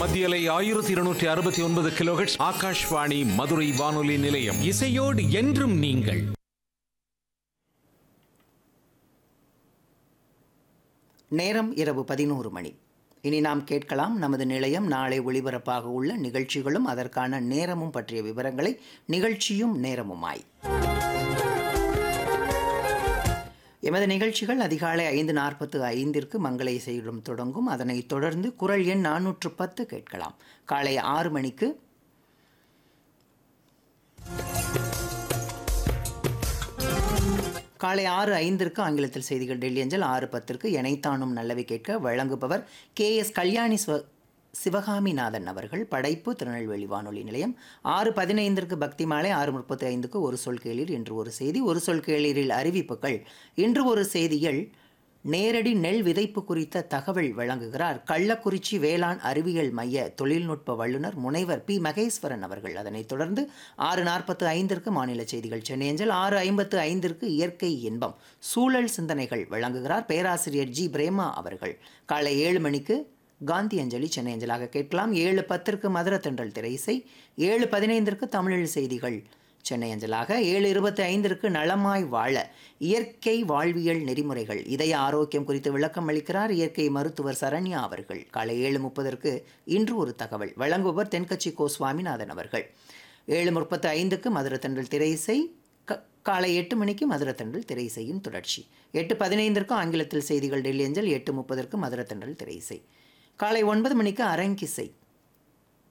மத்தியலை ஆயிரத்தி இருநூற்றி அறுபத்தி ஒன்பது கிலோஹெட்ஸ் ஆகாஷ்வாணி மதுரை வானொலி நிலையம் இசையோடு என்றும் நீங்கள் நேரம் இரவு பதினோரு மணி இனி நாம் கேட்கலாம் நமது நிலையம் நாளை ஒளிபரப்பாக உள்ள நிகழ்ச்சிகளும் அதற்கான நேரமும் பற்றிய விவரங்களை நிகழ்ச்சியும் நேரமுமாய் எமது நிகழ்ச்சிகள் அதிகாலை ஐந்து நாற்பத்து ஐந்திற்கு மங்கள இசையுடன் தொடங்கும் அதனைத் தொடர்ந்து குரல் எண் நானூற்று பத்து கேட்கலாம் காலை ஆறு மணிக்கு காலை ஆறு ஐந்திற்கு ஆங்கிலத்தில் செய்திகள் டெல்லி அஞ்சல் ஆறு பத்திற்கு எனைத்தானும் நல்லவை கேட்க வழங்குபவர் கே எஸ் கல்யாணி சிவ சிவகாமிநாதன் அவர்கள் படைப்பு திருநெல்வேலி வானொலி நிலையம் ஆறு பதினைந்திற்கு பக்தி மாலை ஆறு முப்பத்தி ஐந்துக்கு ஒரு சொல் கேளீர் இன்று ஒரு செய்தி ஒரு சொல் கேளீரில் அறிவிப்புகள் இன்று ஒரு செய்தியில் நேரடி நெல் விதைப்பு குறித்த தகவல் வழங்குகிறார் கள்ளக்குறிச்சி வேளாண் அறிவியல் மைய தொழில்நுட்ப வல்லுநர் முனைவர் பி மகேஸ்வரன் அவர்கள் அதனைத் தொடர்ந்து ஆறு நாற்பத்து ஐந்திற்கு மாநில செய்திகள் சென்னை அஞ்சல் ஆறு ஐம்பத்து ஐந்திற்கு இயற்கை இன்பம் சூழல் சிந்தனைகள் வழங்குகிறார் பேராசிரியர் ஜி பிரேமா அவர்கள் காலை ஏழு மணிக்கு காந்தி அஞ்சலி சென்னை அஞ்சலாக கேட்கலாம் ஏழு பத்திற்கு மதுர தென்றல் திரைசை ஏழு பதினைந்திற்கு தமிழில் செய்திகள் சென்னை அஞ்சலாக ஏழு இருபத்தி ஐந்திற்கு நலமாய் வாழ இயற்கை வாழ்வியல் நெறிமுறைகள் இதய ஆரோக்கியம் குறித்து விளக்கம் அளிக்கிறார் இயற்கை மருத்துவர் சரண்யா அவர்கள் காலை ஏழு முப்பதற்கு இன்று ஒரு தகவல் வழங்குபவர் தென்கட்சி கோ சுவாமிநாதன் அவர்கள் ஏழு முப்பத்து ஐந்துக்கு மதுர தென்றல் திரைசை க காலை எட்டு மணிக்கு மதுர தென்றல் திரைசையின் தொடர்ச்சி எட்டு பதினைந்திற்கு ஆங்கிலத்தில் செய்திகள் டெல்லி அஞ்சல் எட்டு முப்பதற்கு மதுர தென்றல் திரைசை காலை ஒன்பது மணிக்கு அரங்கிசை